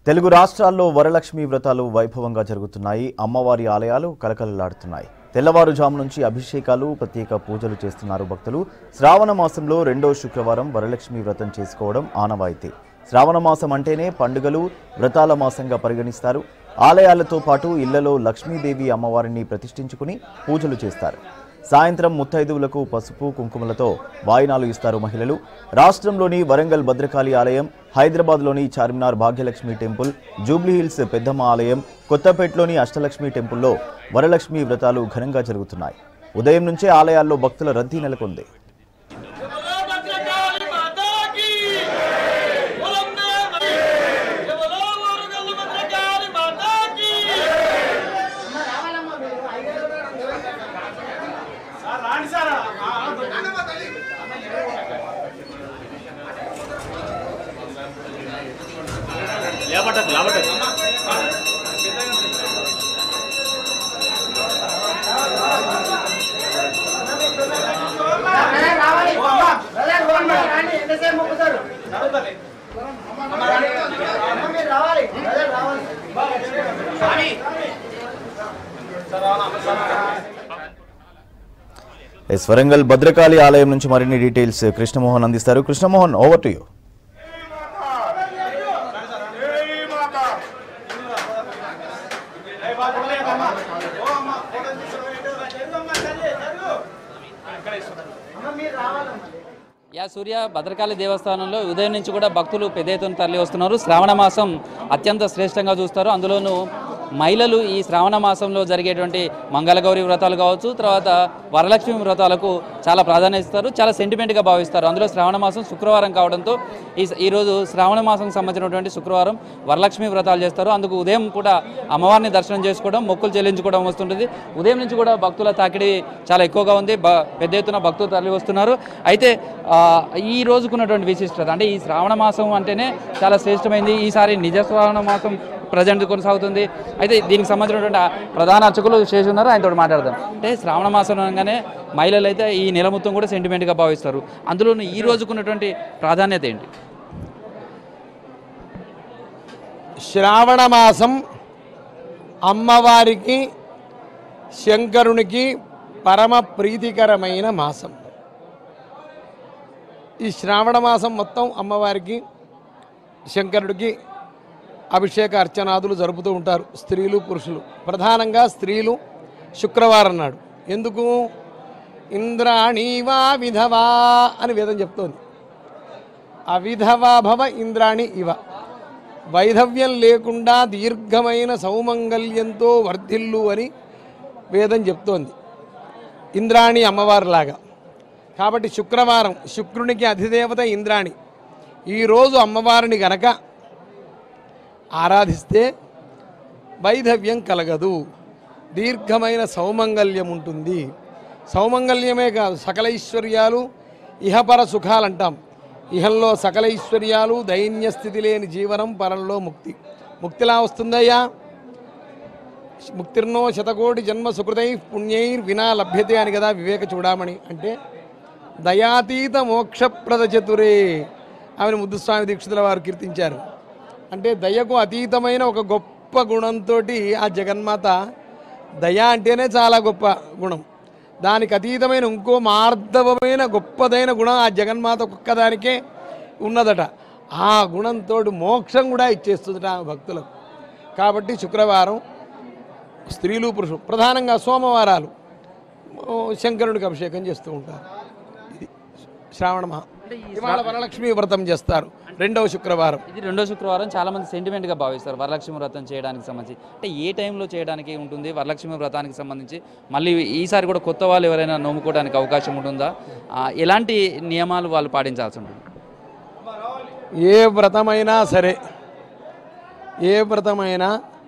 తెలుగు రాష్ట్రాల్లో వరలక్ష్మి వ్రతాలు వైభవంగా జరుగుతున్నాయి అమ్మవారి ఆలయాలు కలకలలాడుతున్నాయి తెల్లవారుజాము నుంచి అభిషేకాలు ప్రత్యేక పూజలు చేస్తున్నారు భక్తులు శ్రావణ మాసంలో రెండో శుక్రవారం వరలక్ష్మి వ్రతం చేసుకోవడం ఆనవాయితీ శ్రావణ మాసం అంటేనే పండుగలు వ్రతాల మాసంగా పరిగణిస్తారు ఆలయాలతో పాటు ఇళ్లలో లక్ష్మీదేవి అమ్మవారిని ప్రతిష్ఠించుకుని పూజలు చేస్తారు సాయంత్రం ముత్తైదువులకు పసుపు కుంకుమలతో వాయినాలు ఇస్తారు మహిళలు రాష్ట్రంలోని వరంగల్ భద్రకాళి ఆలయం హైదరాబాద్లోని చార్మినార్ భాగ్యలక్ష్మి టెంపుల్ జూబ్లీహిల్స్ పెద్దమ్మ ఆలయం కొత్తపేటలోని అష్టలక్ష్మి టెంపుల్లో వరలక్ష్మి వ్రతాలు ఘనంగా జరుగుతున్నాయి ఉదయం నుంచే ఆలయాల్లో భక్తుల రద్దీ నెలకొంది భద్రకాళి మాతాకి బలందే ఎవరో ఊరుగల్లు భద్రకాళి మాతాకి ఎస్ వరంగల్ భద్రకాళి ఆలయం నుంచి మరిన్ని డీటెయిల్స్ కృష్ణమోహన్ అందిస్తారు కృష్ణమోహన్ ఓవర్ టు యూ యా సూర్య భద్రకాళి దేవస్థానంలో ఉదయం నుంచి కూడా భక్తులు పెద్ద ఎత్తున తరలి వస్తున్నారు శ్రావణ మాసం అత్యంత శ్రేష్టంగా చూస్తారు అందులోనూ మహిళలు ఈ శ్రావణ మాసంలో జరిగేటువంటి మంగళగౌరి వ్రతాలు కావచ్చు తర్వాత వరలక్ష్మి వ్రతాలకు చాలా ప్రాధాన్యత ఇస్తారు చాలా సెంటిమెంట్గా భావిస్తారు అందులో శ్రావణ మాసం శుక్రవారం కావడంతో ఈ ఈరోజు శ్రావణ మాసం సంబంధించినటువంటి శుక్రవారం వరలక్ష్మి వ్రతాలు చేస్తారు అందుకు ఉదయం కూడా అమ్మవారిని దర్శనం చేసుకోవడం మొక్కులు చెల్లించుకోవడం వస్తుంటుంది ఉదయం నుంచి కూడా భక్తుల తాకిడి చాలా ఎక్కువగా ఉంది బ- పెద్ద ఎత్తున భక్తులు తరలి వస్తున్నారు అయితే ఆ, ఈ రోజుకున్నటువంటి విశిష్టత అంటే ఈ శ్రావణ మాసం అంటేనే చాలా శ్రేష్టమైంది ఈసారి నిజ శ్రావణ మాసం ప్రజెంట్ కొనసాగుతుంది అయితే దీనికి సంబంధించినటువంటి ఆ ప్రధాన అర్చకులు చేసి ఉన్నారు ఆయనతో మాట్లాడదాం అంటే శ్రావణ మాసం అనగానే మహిళలు అయితే ఈ నెల మొత్తం కూడా సెంటిమెంట్గా భావిస్తారు అందులోనూ ఈ రోజుకున్నటువంటి ప్రాధాన్యత ఏంటి శ్రావణ మాసం అమ్మవారికి శంకరునికి పరమ ప్రీతికరమైన మాసం ఈ శ్రావణ మాసం మొత్తం అమ్మవారికి శంకరుడికి అభిషేక అర్చనాదులు జరుపుతూ ఉంటారు స్త్రీలు పురుషులు ప్రధానంగా స్త్రీలు శుక్రవారం నాడు ఎందుకు ఇంద్రాణీవా విధవా అని వేదం చెప్తోంది అవిధవా భవ ఇంద్రాణి ఇవ వైధవ్యం లేకుండా దీర్ఘమైన సౌమంగల్యంతో వర్ధిల్లు అని వేదం చెప్తోంది ఇంద్రాణి అమ్మవారిలాగా కాబట్టి శుక్రవారం శుక్రునికి అధిదేవత ఇంద్రాణి ఈరోజు అమ్మవారిని గనక ఆరాధిస్తే వైధవ్యం కలగదు దీర్ఘమైన సౌమంగల్యం ఉంటుంది సౌమంగల్యమే కాదు సకల ఐశ్వర్యాలు ఇహపర సుఖాలు అంటాం ఇహంలో సకల ఐశ్వర్యాలు దైన్య స్థితి లేని జీవనం పరంలో ముక్తి ముక్తిలా వస్తుందయ్యా ముక్తిర్నో శతకోటి జన్మ సుకృతై పుణ్యైర్ వినా లభ్యతే అని కదా వివేక చూడమని అంటే దయాతీత మోక్షప్రద చతురే ఆమెను ముద్దుస్వామి దీక్షితుల వారు కీర్తించారు అంటే దయకు అతీతమైన ఒక గొప్ప గుణంతో ఆ జగన్మాత దయ అంటేనే చాలా గొప్ప గుణం దానికి అతీతమైన ఇంకో మార్ధవమైన గొప్పదైన గుణం ఆ జగన్మాత ఒక్కదానికే ఉన్నదట ఆ గుణంతో మోక్షం కూడా ఇచ్చేస్తుందట ఆ భక్తులకు కాబట్టి శుక్రవారం స్త్రీలు పురుషులు ప్రధానంగా సోమవారాలు ఓ, శంకరుడికి అభిషేకం చేస్తూ ఉంటారు ఇది శ్రావణ మహా ఇవాళ వరలక్ష్మి వ్రతం చేస్తారు రెండవ శుక్రవారం ఇది రెండో శుక్రవారం చాలా మంది సెంటిమెంట్గా భావిస్తారు వరలక్ష్మి వ్రతం చేయడానికి సంబంధించి అంటే ఏ టైంలో చేయడానికి ఉంటుంది వరలక్ష్మి వ్రతానికి సంబంధించి మళ్ళీ ఈసారి కూడా కొత్త వాళ్ళు ఎవరైనా నోముకోవడానికి అవకాశం ఉంటుందా ఆ, ఎలాంటి నియమాలు వాళ్ళు పాటించాల్సి ఉంటుంది ఏ వ్రతమైనా సరే ఏ వ్రతమైనా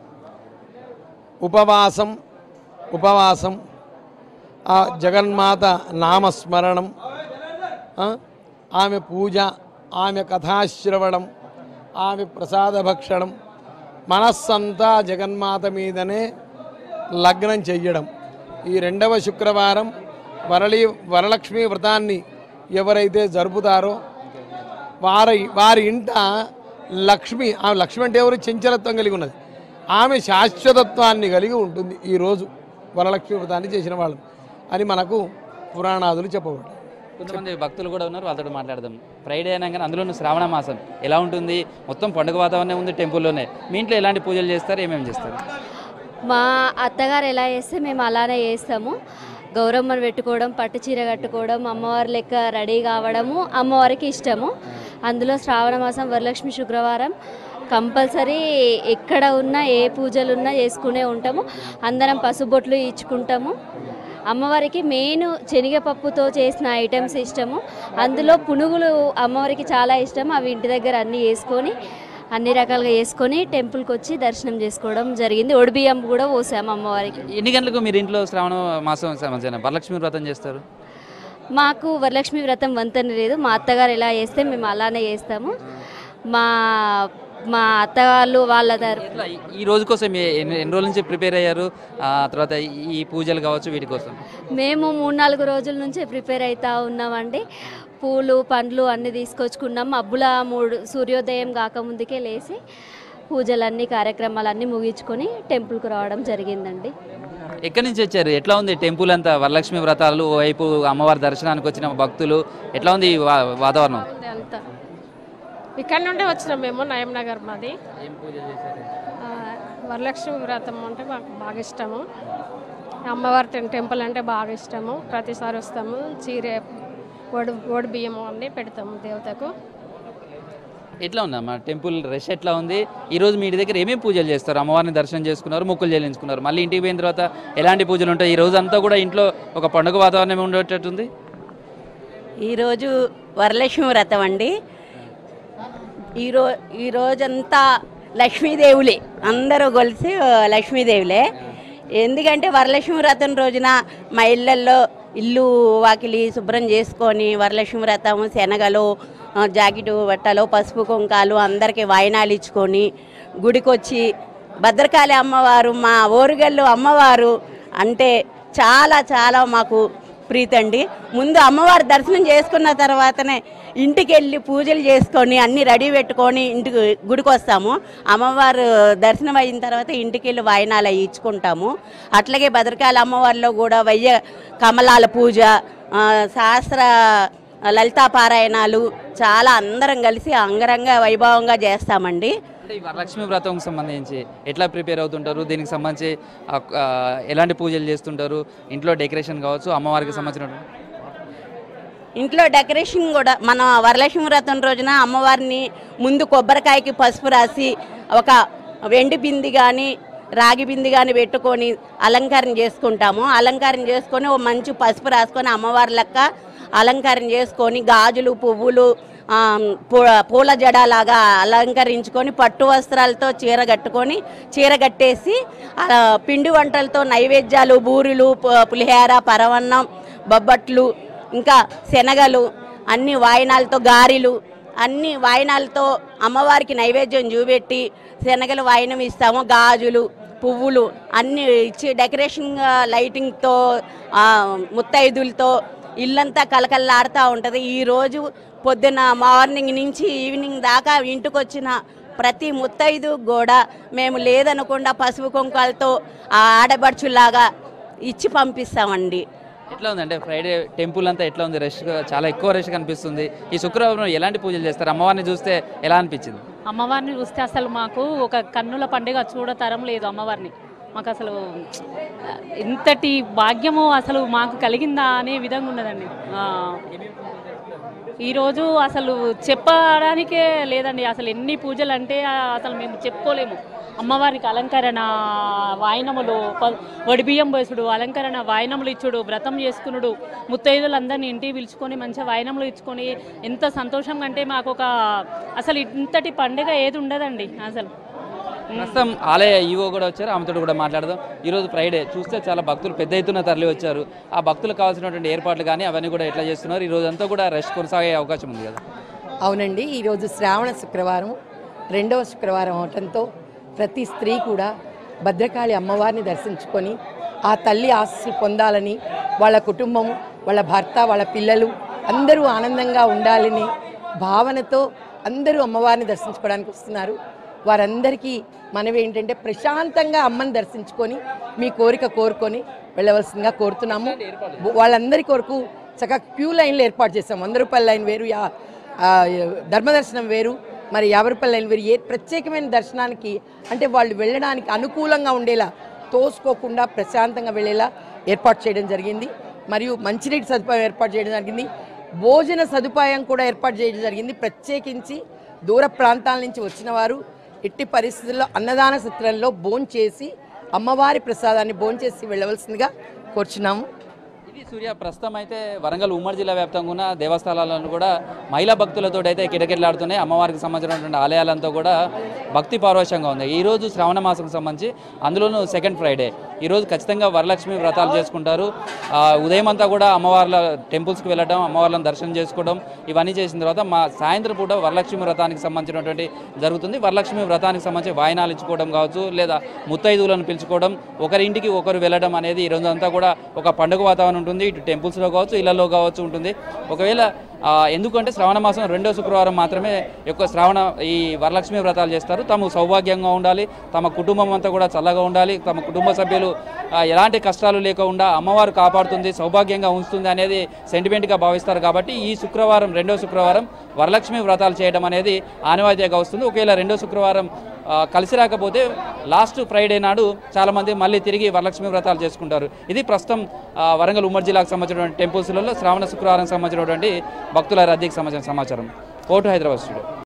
ఉపవాసం ఉపవాసం ఆ జగన్మాత నామస్మరణం ఆ, ఆమె పూజ ఆమె కథాశ్రవణం ఆమె ప్రసాద భక్షణం మనస్సంతా జగన్మాత మీదనే లగ్నం చెయ్యడం ఈ రెండవ శుక్రవారం వరళి వరలక్ష్మి వ్రతాన్ని ఎవరైతే జరుపుతారో వారి వారి ఇంట లక్ష్మి ఆమె లక్ష్మి అంటే ఎవరు చంచలత్వం కలిగి ఉన్నది ఆమె శాశ్వతత్వాన్ని కలిగి ఉంటుంది ఈరోజు వరలక్ష్మి వ్రతాన్ని చేసిన వాళ్ళు అని మనకు పురాణాదులు చెప్పబడ్డాయి కొంతమంది భక్తులు కూడా ఉన్నారు వాళ్ళతో మాట్లాడదాం ఫ్రైడే అయినా కానీ అందులోనూ శ్రావణ మాసం ఎలా ఉంటుంది మొత్తం పండుగ వాతావరణం ఉంది టెంపుల్లోనే మీ ఇంట్లో ఎలాంటి పూజలు చేస్తారు ఏమేమి చేస్తారు మా అత్తగారు ఎలా చేస్తే మేము అలానే చేస్తాము గౌరమ్మను పెట్టుకోవడం పట్టు చీర కట్టుకోవడం అమ్మవారి లెక్క రెడీ కావడము అమ్మవారికి ఇష్టము అందులో శ్రావణ మాసం వరలక్ష్మి శుక్రవారం కంపల్సరీ ఎక్కడ ఉన్నా ఏ పూజలు ఉన్నా చేసుకునే ఉంటాము అందరం పసుబొట్లు ఇచ్చుకుంటాము అమ్మవారికి మెయిన్ శనగపప్పుతో చేసిన ఐటమ్స్ ఇష్టము అందులో పునుగులు అమ్మవారికి చాలా ఇష్టం అవి ఇంటి దగ్గర అన్నీ వేసుకొని అన్ని రకాలుగా వేసుకొని టెంపుల్కి వచ్చి దర్శనం చేసుకోవడం జరిగింది ఒడిబియ్యం కూడా పోసాము అమ్మవారికి ఎన్ని గంటలకు మీరు ఇంట్లో శ్రావణ మాసం సంబంధించిన వరలక్ష్మి వ్రతం చేస్తారు మాకు వరలక్ష్మి వ్రతం వంతన లేదు మా అత్తగారు ఎలా చేస్తే మేము అలానే చేస్తాము మా మా అత్తగారు వాళ్ళ తరపు ఎట్లా ఈ- ఈ రోజు కోసం ఏ- ఎన్ని ఎన్ని రోజుల నుంచి ప్రిపేర్ అయ్యారు ఆ తర్వాత ఈ పూజలు కావచ్చు వీటి కోసం మేము మూడు నాలుగు రోజుల నుంచే ప్రిపేర్ అవుతా ఉన్నామండి పూలు పండ్లు అన్నీ తీసుకొచ్చుకున్నాం మబ్బుల మూడు సూర్యోదయం కాకముందుకే లేచి పూజలన్నీ కార్యక్రమాలన్నీ ముగించుకొని టెంపుల్కి రావడం జరిగిందండి ఎక్కడి నుంచి వచ్చారు ఎట్లా ఉంది టెంపుల్ అంతా వరలక్ష్మి వ్రతాలు వైపు అమ్మవారి దర్శనానికి వచ్చిన భక్తులు ఎట్లా ఉంది ఈ వా- వాతావరణం ఉంది అంతా ఇక్కడ నుండే వచ్చినాం మేము నయం నగర్ మాది ఆ, వరలక్ష్మి వ్రతం అంటే మాకు బాగా ఇష్టము అమ్మవారి టెం- టెంపుల్ అంటే బాగా ఇష్టము ప్రతిసారి వస్తాము చీర ఒడి ఒడి బియ్యము అన్నీ పెడతాము దేవతకు ఎట్లా ఉంది అమ్మా టెంపుల్ రష్ ఎట్లా ఉంది ఈ రోజు మీ ఇంటి దగ్గర ఏమేమి పూజలు చేస్తారు అమ్మవారిని దర్శనం చేసుకున్నారు మొక్కులు చెల్లించుకున్నారు మళ్ళీ ఇంటికి పోయిన తర్వాత ఎలాంటి పూజలు ఉంటాయి ఈ రోజు అంతా కూడా ఇంట్లో ఒక పండుగ వాతావరణం ఉండేటట్టుంది ఈరోజు వరలక్ష్మి వ్రతం అండి ఈరో ఈ రోజంతా లక్ష్మీదేవులే అందరూ కొలిసి ఆ, లక్ష్మీదేవులే ఎందుకంటే వరలక్ష్మి వ్రతం రోజున మా ఇళ్ళల్లో ఇల్లు వాకిలి శుభ్రం చేసుకొని వరలక్ష్మి వ్రతం శనగలు ఆ, జాకెట్ బట్టలు పసుపు కుంకాలు అందరికీ వాయినాలు ఇచ్చుకొని గుడికొచ్చి భద్రకాళి అమ్మవారు మా ఓరుగల్లు అమ్మవారు అంటే చాలా చాలా మాకు ప్రీతండి ముందు అమ్మవారి దర్శనం చేసుకున్న తర్వాతనే ఇంటికి వెళ్ళి పూజలు చేసుకొని అన్ని రెడీ పెట్టుకొని ఇంటికి గుడికి వస్తాము అమ్మవారు దర్శనం అయిన తర్వాత ఇంటికి వెళ్ళి వాయినాలు అవి ఇచ్చుకుంటాము అట్లాగే భద్రకాళి అమ్మవారిలో కూడా వయ్య కమలాల పూజ ఆ, శాస్త్ర లలితా పారాయణాలు చాలా అందరం కలిసి అంగరంగ వైభవంగా చేస్తామండి అంటే ఈ వరలక్ష్మి వ్రతం సంబంధించి ఎట్లా ప్రిపేర్ అవుతుంటారు దీనికి సంబంధించి ఆ, ఆ, ఎలాంటి పూజలు చేస్తుంటారు ఇంట్లో డెకరేషన్ కావచ్చు అమ్మవారికి సంబంధించిన ఇంట్లో డెకరేషన్ కూడా మన వరలక్ష్మి వ్రతం రోజున అమ్మవారిని ముందు కొబ్బరికాయకి పసుపు రాసి ఒక వెండి బింది కానీ రాగి బింది కానీ పెట్టుకొని అలంకారం చేసుకుంటాము అలంకారం చేసుకొని ఓ మంచి పసుపు రాసుకొని అమ్మవారి లెక్క అలంకారం చేసుకొని గాజులు పువ్వులు ఆ, పూ- పూల జడలాగా అలంకరించుకొని పట్టు వస్త్రాలతో చీర కట్టుకొని చీర కట్టేసి ఆ, పిండి వంటలతో నైవేద్యాలు బూరెలు పు- పులిహోర పరవన్నం బొబ్బట్లు ఇంకా శనగలు అన్ని వాయినాలతో గారెలు అన్ని వాయినాలతో అమ్మవారికి నైవేద్యం చూపెట్టి శనగలు వాయినం ఇస్తాము గాజులు పువ్వులు అన్ని ఇచ్చి డెకరేషన్ లైటింగ్తో ఆ, ముత్తైదులతో ఇల్లంతా కలకల్లాడుతూ ఉంటుంది ఈరోజు పొద్దున మార్నింగ్ నుంచి ఈవినింగ్ దాకా ఇంటికి వచ్చిన ప్రతి ముత్తైదు కూడా మేము లేదనకుండా పసుపు కుంకాలతో ఆ ఆడబడుచులాగా ఇచ్చి పంపిస్తామండి ఎట్లా ఉంది అంటే ఫ్రైడే టెంపుల్ అంతా ఎట్లా ఉంది రష్ చాలా ఎక్కువ రష్ కనిపిస్తుంది ఈ శుక్రవారం ఎలాంటి పూజలు చేస్తారు అమ్మవారిని చూస్తే ఎలా అనిపించింది అమ్మవారిని చూస్తే అసలు మాకు ఒక కన్నుల పండుగ చూడతరం లేదు అమ్మవారిని మాకు అసలు ఇంతటి భాగ్యము అసలు మాకు కలిగిందా అనే విధంగా ఉన్నదండి ఆ, ఈరోజు అసలు చెప్పడానికే లేదండి అసలు ఎన్ని పూజలు అంటే ఆ, అసలు మేము చెప్పుకోలేము అమ్మవారికి అలంకరణ వాయనములు ప- వడిబియ్యం పోసుడు అలంకరణ వాయనములు ఇచ్చుడు వ్రతం చేసుకునుడు ముత్తైదులందరినీ ఇంటికి పిలుచుకొని మంచిగా వాయనములు ఇచ్చుకొని ఎంత సంతోషంగా అంటే మాకు ఒక అసలు ఇంతటి పండుగ ఏది ఉండదండి అసలు ప్రస్తుతం ఆలయ ఈవో కూడా వచ్చారు ఆమెతో కూడా మాట్లాడదాం ఈరోజు ఫ్రైడే చూస్తే చాలా భక్తులు పెద్ద ఎత్తున తరలి వచ్చారు ఆ భక్తులకు కావాల్సినటువంటి ఏర్పాట్లు కానీ అవన్నీ కూడా ఎట్లా చేస్తున్నారు ఈ రోజు అంతా కూడా రష్ కొనసాగే అవకాశం ఉంది కదా అవునండి ఈరోజు శ్రావణ శుక్రవారం రెండవ శుక్రవారం అవటంతో ప్రతి స్త్రీ కూడా భద్రకాళి అమ్మవారిని దర్శించుకొని ఆ తల్లి ఆశీస్సులు పొందాలని వాళ్ళ కుటుంబం వాళ్ళ భర్త వాళ్ళ పిల్లలు అందరూ ఆనందంగా ఉండాలని భావనతో అందరూ అమ్మవారిని దర్శించుకోవడానికి వస్తున్నారు వారందరికీ మనవి ఏంటంటే ప్రశాంతంగా అమ్మని దర్శించుకొని మీ కోరిక కోరుకొని వెళ్ళవలసిందిగా కోరుతున్నాము వాళ్ళందరి కొరకు చక్కగా క్యూ లైన్లు ఏర్పాటు చేస్తాం వంద రూపాయల లైన్ వేరు యా ఆ, ధర్మదర్శనం వేరు మరి యాభై రూపాయల లైన్ వేరు ఏ ప్రత్యేకమైన దర్శనానికి అంటే వాళ్ళు వెళ్ళడానికి అనుకూలంగా ఉండేలా తోసుకోకుండా ప్రశాంతంగా వెళ్ళేలా ఏర్పాటు చేయడం జరిగింది మరియు మంచినీటి సదుపాయం ఏర్పాటు చేయడం జరిగింది భోజన సదుపాయం కూడా ఏర్పాటు చేయడం జరిగింది ప్రత్యేకించి దూర ప్రాంతాల నుంచి వచ్చిన వారు ఎట్టి పరిస్థితుల్లో అన్నదాన సత్రంలో భోంచేసి అమ్మవారి ప్రసాదాన్ని భోంచేసి వెళ్ళవలసిందిగా కోరుచున్నాము ఇది సూర్య ప్రస్తుతం అయితే వరంగల్ ఉమ్మడి జిల్లా వ్యాప్తంగా ఉన్న దేవస్థానాలను కూడా మహిళా భక్తులతో అయితే కిటకిటలాడుతున్నాయి అమ్మవారికి సంబంధించినటువంటి ఆలయాలంతా కూడా భక్తి పారవశ్యంగా ఉంది ఈ రోజు శ్రావణ మాసం సంబంధించి అందులోనూ సెకండ్ ఫ్రైడే ఈ రోజు ఖచ్చితంగా వరలక్ష్మి వ్రతాలు చేసుకుంటారు ఆ, ఉదయం అంతా కూడా అమ్మవార్ల టెంపుల్స్కి వెళ్ళడం అమ్మవార్లను దర్శనం చేసుకోవడం ఇవన్నీ చేసిన తర్వాత మా సాయంత్రం పూట వరలక్ష్మి వ్రతానికి సంబంధించినటువంటి జరుగుతుంది వరలక్ష్మి వ్రతానికి సంబంధించి వాయినాలు ఇచ్చుకోవడం కావచ్చు లేదా ముత్తైదువులను పిలుచుకోవడం ఒకరి ఇంటికి ఒకరు వెళ్ళడం అనేది ఈ రోజంతా కూడా ఒక పండుగ వాతావరణం ఉంటుంది ఇటు టెంపుల్స్లో కావచ్చు ఇళ్లలో కావచ్చు ఉంటుంది ఒకవేళ ఆ, ఎందుకంటే శ్రావణ మాసం రెండో శుక్రవారం మాత్రమే ఎక్కువ శ్రావణ ఈ వరలక్ష్మి వ్రతాలు చేస్తారు తాము సౌభాగ్యంగా ఉండాలి తమ కుటుంబం అంతా కూడా చల్లగా ఉండాలి తమ కుటుంబ సభ్యులు ఆ, ఎలాంటి కష్టాలు లేకుండా అమ్మవారు కాపాడుతుంది సౌభాగ్యంగా ఉంచుతుంది అనేది సెంటిమెంట్గా భావిస్తారు కాబట్టి ఈ శుక్రవారం రెండో శుక్రవారం వరలక్ష్మి వ్రతాలు చేయడం అనేది ఆనవాయితీగా వస్తుంది ఒకవేళ రెండో శుక్రవారం ఆ, కలిసి రాకపోతే లాస్ట్ ఫ్రైడే నాడు చాలామంది మళ్ళీ తిరిగి వరలక్ష్మి వ్రతాలు చేసుకుంటారు ఇది ప్రస్తుతం ఆ, వరంగల్ ఉమ్మడి జిల్లాకు సంబంధించినటువంటి టెంపుల్స్లలో శ్రావణ శుక్రవారం సంబంధించినటువంటి భక్తుల రద్దీకి సంబంధించిన సమాచారం కోర్టు హైదరాబాద్ స్టూడియో